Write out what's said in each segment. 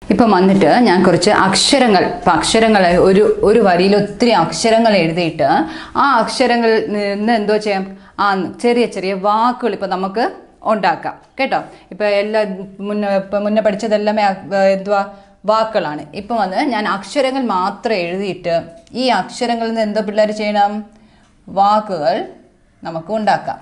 ഇപ്പം വന്നിട്ട് ഞാൻ കുറച്ച് അക്ഷരങ്ങൾ ഇപ്പം അക്ഷരങ്ങൾ ഒരു ഒരു വരിയിൽ ഒത്തിരി അക്ഷരങ്ങൾ എഴുതിയിട്ട് ആ അക്ഷരങ്ങളിൽ നിന്ന് എന്തോ ചെയ്യാം ആ ചെറിയ ചെറിയ വാക്കുകൾ ഇപ്പം നമുക്ക് ഉണ്ടാക്കാം കേട്ടോ ഇപ്പം എല്ലാ മുന്നേ ഇപ്പം മുന്നേ പഠിച്ചതെല്ലാം എന്തുവാ വാക്കുകളാണ് ഇപ്പം വന്ന് ഞാൻ അക്ഷരങ്ങൾ മാത്രം എഴുതിയിട്ട് ഈ അക്ഷരങ്ങളിൽ നിന്ന് എന്തോ പിള്ളേർ ചെയ്യണം വാക്കുകൾ നമുക്ക് ഉണ്ടാക്കാം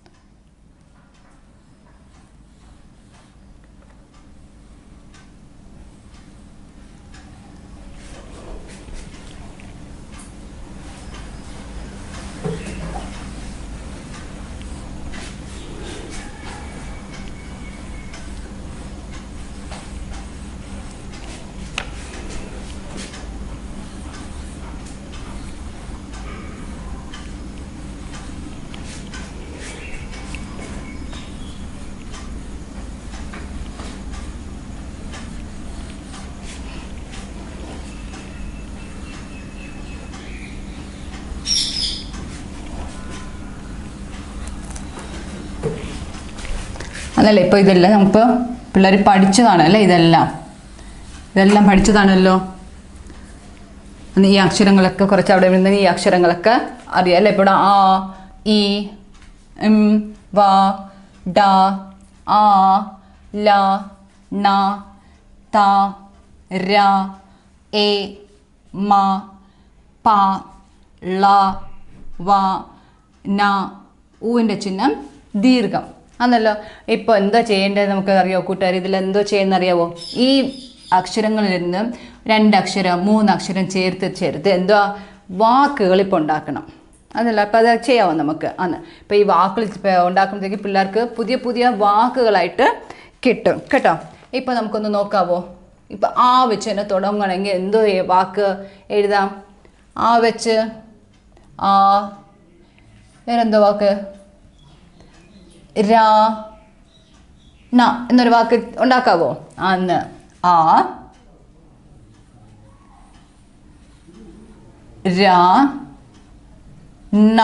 അല്ലല്ലേ ഇപ്പോൾ ഇതെല്ലാം നമുക്ക് പിള്ളേർ പഠിച്ചതാണ് അല്ലേ ഇതെല്ലാം ഇതെല്ലാം പഠിച്ചതാണല്ലോ അന്ന് ഈ അക്ഷരങ്ങളൊക്കെ കുറച്ച് അവിടെ നിന്ന് ഈ അക്ഷരങ്ങളൊക്കെ അറിയാം അല്ലേ ഇപ്പോൾ ആ ഇ ഇം വ ഡ ആ ല ന ത ര എ മ പ ള വ ന ഊവിൻ്റെ ചിഹ്നം ദീർഘം ആണല്ലോ ഇപ്പോൾ എന്താ ചെയ്യേണ്ടത് നമുക്ക് അറിയാമോ കൂട്ടുകാർ ഇതിൽ എന്തോ ചെയ്യുന്നറിയാവോ ഈ അക്ഷരങ്ങളിൽ നിന്ന് രണ്ടക്ഷരം മൂന്നക്ഷരം ചേർത്ത് ചേർത്ത് എന്തോ വാക്കുകൾ ഇപ്പോൾ ഉണ്ടാക്കണം അതല്ല അപ്പോൾ അത് ചെയ്യാമോ നമുക്ക് അന്ന് ഇപ്പോൾ ഈ വാക്കുകൾ ഇപ്പോൾ ഉണ്ടാക്കുമ്പോഴത്തേക്ക് പിള്ളേർക്ക് പുതിയ പുതിയ വാക്കുകളായിട്ട് കിട്ടും കേട്ടോ ഇപ്പോൾ നമുക്കൊന്ന് നോക്കാവോ ഇപ്പം ആ വെച്ച് തന്നെ തുടങ്ങണമെങ്കിൽ എന്തോ ഈ വാക്ക് എഴുതാം ആ വെച്ച് ആ വേറെന്തോ വാക്ക് രാ ന എന്നൊരു വാക്ക് ഉണ്ടാക്കാവോ അന്ന് ആ രാ ന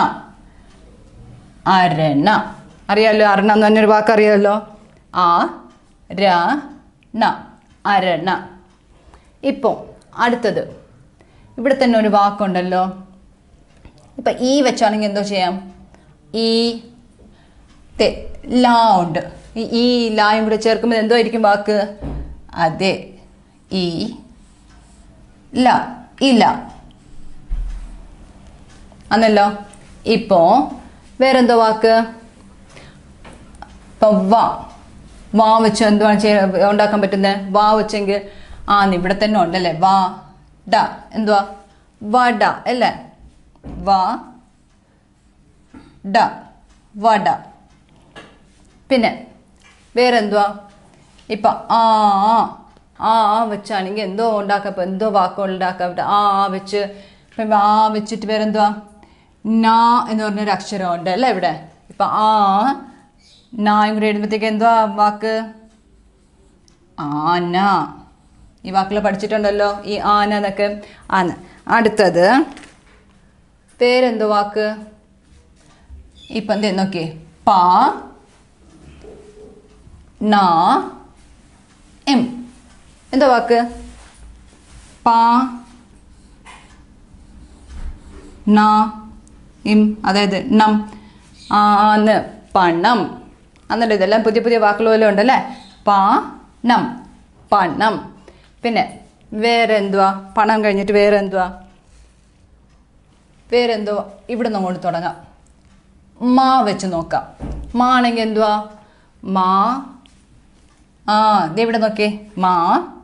അരണ അറിയാലോ അരണ എന്ന് പറഞ്ഞൊരു വാക്ക് അറിയാമല്ലോ ആ ര ന അരണ ഇപ്പോൾ അടുത്തത് ഇവിടെ തന്നെ ഒരു വാക്കുണ്ടല്ലോ ഇപ്പം ഈ വെച്ചാണെങ്കിൽ എന്തോ ചെയ്യാം ഈ തെ ലാ ഉണ്ട് ഈ ഈ ലായും കൂടെ ചേർക്കുമ്പോൾ എന്തോ ആയിരിക്കും വാക്ക് അതെ ഈ ല ഇല്ല അന്നല്ലോ ഇപ്പോൾ വേറെന്തോ വാക്ക് ഇപ്പം വാ വാ വെച്ച് എന്തുവാണ് ചെയ്യാൻ ഉണ്ടാക്കാൻ പറ്റുന്നത് വാ വെച്ചെങ്കിൽ ആ ഇവിടെ തന്നെ ഉണ്ടല്ലേ വാ ഡ എന്തുവാ വട അല്ലേ വാ ഡ വട പിന്നെ വേറെ എന്തുവാ ഇപ്പം ആ ആ, ആ ആ വെച്ചാണെങ്കിൽ എന്തോ ഉണ്ടാക്കാം ഇപ്പം എന്തോ വാക്കുകൾ ഉണ്ടാക്കാൻ പറ്റും ആ ആ വെച്ച് ഇപ്പം ആ വെച്ചിട്ട് വേറെ എന്തുവാ നാ എന്ന് പറഞ്ഞൊരു അക്ഷരമുണ്ട് അല്ലേ ഇവിടെ ഇപ്പം ആ നായും കൂടെ എഴുതുമ്പോഴത്തേക്ക് എന്തുവാ വാക്ക് ആന ഈ വാക്കുകൾ പഠിച്ചിട്ടുണ്ടല്ലോ ഈ ആന എന്നൊക്കെ ആന അടുത്തത് പേരെന്തോ വാക്ക് ഇപ്പം എന്തേ നോക്കിയേ പാ നാ എം എന്താ വാക്ക് പാ നാ ഇം അതായത് നം ആന്ന് പണം എന്നല്ലോ ഇതെല്ലാം പുതിയ പുതിയ വാക്കുകൾ പോലെ ഉണ്ടല്ലേ പാ നം പണം പിന്നെ വേറെ എന്തുവാ പണം കഴിഞ്ഞിട്ട് വേറെ എന്തുവാ വേറെ എന്തുവാ ഇവിടെ നിന്ന് അങ്ങോട്ട് തുടങ്ങാം മാ വെച്ച് നോക്കാം മാ ആണെങ്കിൽ എന്തുവാ മാ ആ ദേ ഇവിടെ നോക്കേ മാ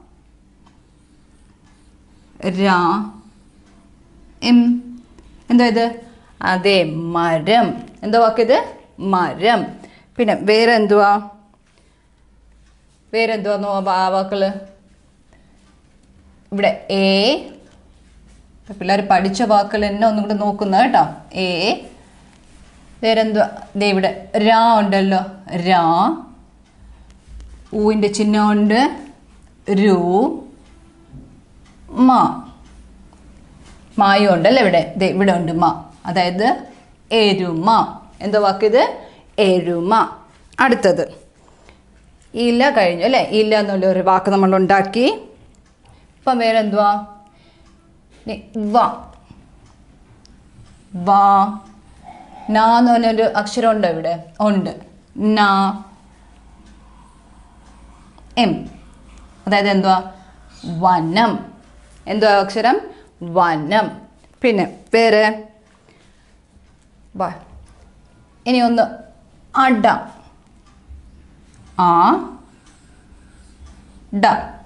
രാ എം എന്താ ഇത് അതെ മരം എന്താ വാക്കിത് മരം പിന്നെ വേറെ എന്തുവാ വേറെ എന്തുവാ നോ വാക്കുകൾ ഇവിടെ എ പിള്ളേർ പഠിച്ച വാക്കുകൾ എന്നെ ഒന്നും കൂടെ നോക്കുന്ന കേട്ടോ എ വേറെന്തുവാ ദേ ഇവിടെ രാ ഉണ്ടല്ലോ രാ ഊവിൻ്റെ ചിഹ്നമുണ്ട് രു മ മായും ഉണ്ടല്ലോ ഇവിടെ ദേ ഇവിടെ ഉണ്ട് മ അതായത് എരുമ എന്താ വാക്കിത് എരുമ അടുത്തത് ഇല കഴിഞ്ഞു അല്ലേ ഇല എന്നുള്ള ഒരു വാക്ക് നമ്മൾ ഉണ്ടാക്കി ഇപ്പം വേറെ എന്തുവാ ഇനി വ വാ നാ എന്ന് പറഞ്ഞൊരു അക്ഷരം ഉണ്ടോ ഇവിടെ ഉണ്ട് നാ എം അതായത് എന്തുവാ വനം എന്തുവാ അക്ഷരം വനം പിന്നെ വേറെ വാ ഇനി ഒന്ന് അട ആ ഡ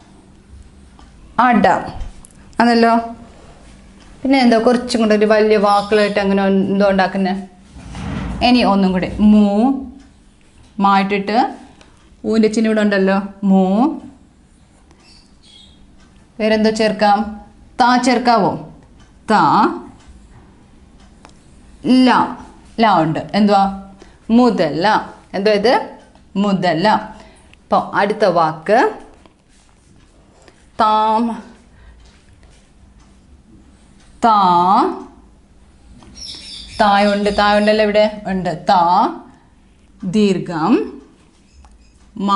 അട അതല്ലോ പിന്നെ എന്താ കുറച്ചും കൂടെ ഒരു വലിയ വാക്കുകളായിട്ട് അങ്ങനെ എന്തോ ഉണ്ടാക്കുന്നത് ഇനി ഒന്നും കൂടെ മൂ മായിട്ടിട്ട് ഊൻ്റെ ചിഹ്നം ഇവിടെ ഉണ്ടല്ലോ മൂ വേറെന്തോ ചേർക്കാം താ ചേർക്കാവോ താ ല ല ഉണ്ട് എന്തുവാ മുതല എന്തോ ഇത് മുതല ഇപ്പോൾ അടുത്ത വാക്ക് താം താ തായുണ്ട് തായുണ്ടല്ലോ ഇവിടെ ഉണ്ട് താ ദീർഘം മാ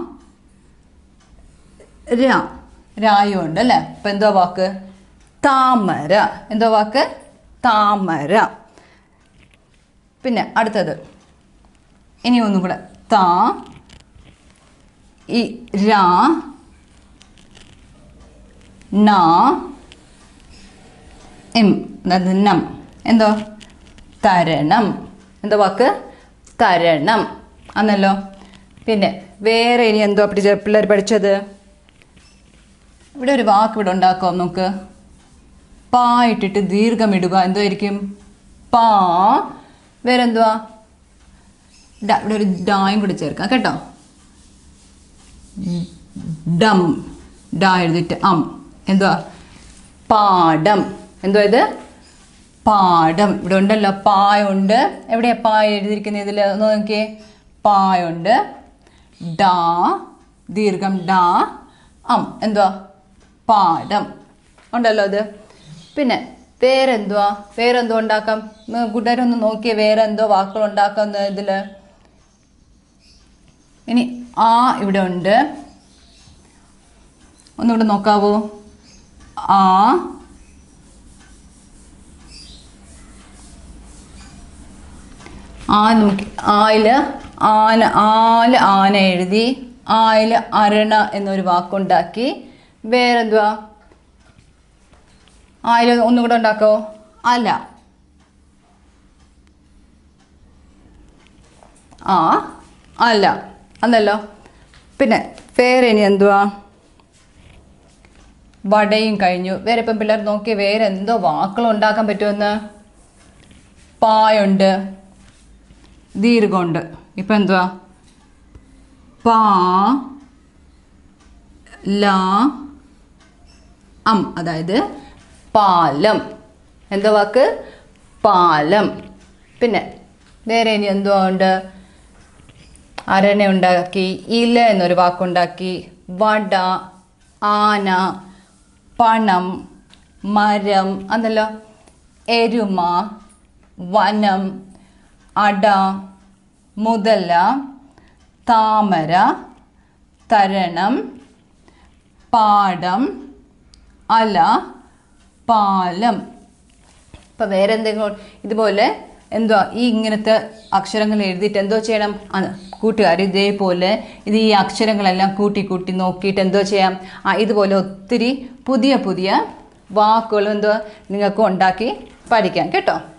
ര രായും ഉണ്ട് അല്ലേ അപ്പം എന്തോ വാക്ക് താമര എന്തോ വാക്ക് താമര പിന്നെ അടുത്തത് ഇനി ഒന്നും കൂടെ താ ഈ രാ നാ എം അതായത് നം എന്തോ തരണം എന്തോ വാക്ക് തരണം അന്നല്ലോ പിന്നെ വേറെ ഇനി എന്തോ പിടിച്ച പിള്ളേർ പഠിച്ചത് ഇവിടെ ഒരു വാക്ക് ഇവിടെ ഉണ്ടാക്കാം നമുക്ക് പാ ഇട്ടിട്ട് ദീർഘമിടുക എന്തോ ആയിരിക്കും പാ വേറെ എന്തുവാ ഡ ഇവിടെ ഒരു ഡായും കൂടി ചേർക്കാം കേട്ടോ ഡം ഡ എഴുതിയിട്ട് അം എന്തുവാ പാടം എന്തുവാ ഇത് പാടം ഇവിടെ ഉണ്ടല്ലോ പായുണ്ട് എവിടെയാ പായ എഴുതിയിരിക്കുന്നത് ഇതിൽ ഒന്ന് നോക്കിയേ പായുണ്ട് ഡാ ദീർഘം ഡാ അം എന്തുവാ പാടം ഉണ്ടല്ലോ അത് പിന്നെ വേറെന്തുവാ വേറെന്തോ ഉണ്ടാക്കാം ഉം, കൂട്ടുകാരൊന്ന് നോക്കിയേ വേറെ എന്തോ വാക്കുകൾ ഉണ്ടാക്കുന്ന ഇതിൽ ഇനി ആ ഇവിടെ ഉണ്ട് ഒന്നുകൂടെ നോക്കാവോ ആ ആ നമുക്ക് ആയില് ആന ആല് ആന എഴുതി ആയില് അരണ എന്നൊരു വാക്കുണ്ടാക്കി വേറെന്തുവാ ആയില് ഒന്നുകൂടെ ഉണ്ടാക്കോ അല ആ അല്ല അല്ലല്ലോ പിന്നെ വേറെ ഇനി എന്തുവാ വടയും കഴിഞ്ഞു വേറെ ഇപ്പം പിള്ളേർ നോക്കി വേറെ എന്തോ വാക്കുകൾ ഉണ്ടാക്കാൻ പറ്റുമെന്ന് പായുണ്ട് ദീർഘമുണ്ട് ഇപ്പം എന്തുവാ പാ ല അം അതായത് പാലം എന്തോ വാക്ക് പാലം പിന്നെ വേറെ ഇനി എന്തോ ഉണ്ട് അരണ ഉണ്ടാക്കി ഇല എന്നൊരു വാക്കുണ്ടാക്കി വട ആന പണം മരം എന്നല്ലോ എരുമ വനം അട മുതല താമര തരണം പാടം അല പാലം ഇപ്പം വേറെ എന്തെങ്കിലും ഇതുപോലെ എന്തോ ഈ ഇങ്ങനത്തെ അക്ഷരങ്ങൾ എഴുതിയിട്ട് എന്തോ ചെയ്യണം അത് കൂട്ടുകാർ ഇതേപോലെ ഇത് ഈ അക്ഷരങ്ങളെല്ലാം കൂട്ടി കൂട്ടി നോക്കിയിട്ട് എന്തോ ചെയ്യാം ആ ഇതുപോലെ ഒത്തിരി പുതിയ പുതിയ വാക്കുകൾ എന്തോ നിങ്ങൾക്ക് ഉണ്ടാക്കി പഠിക്കാം കേട്ടോ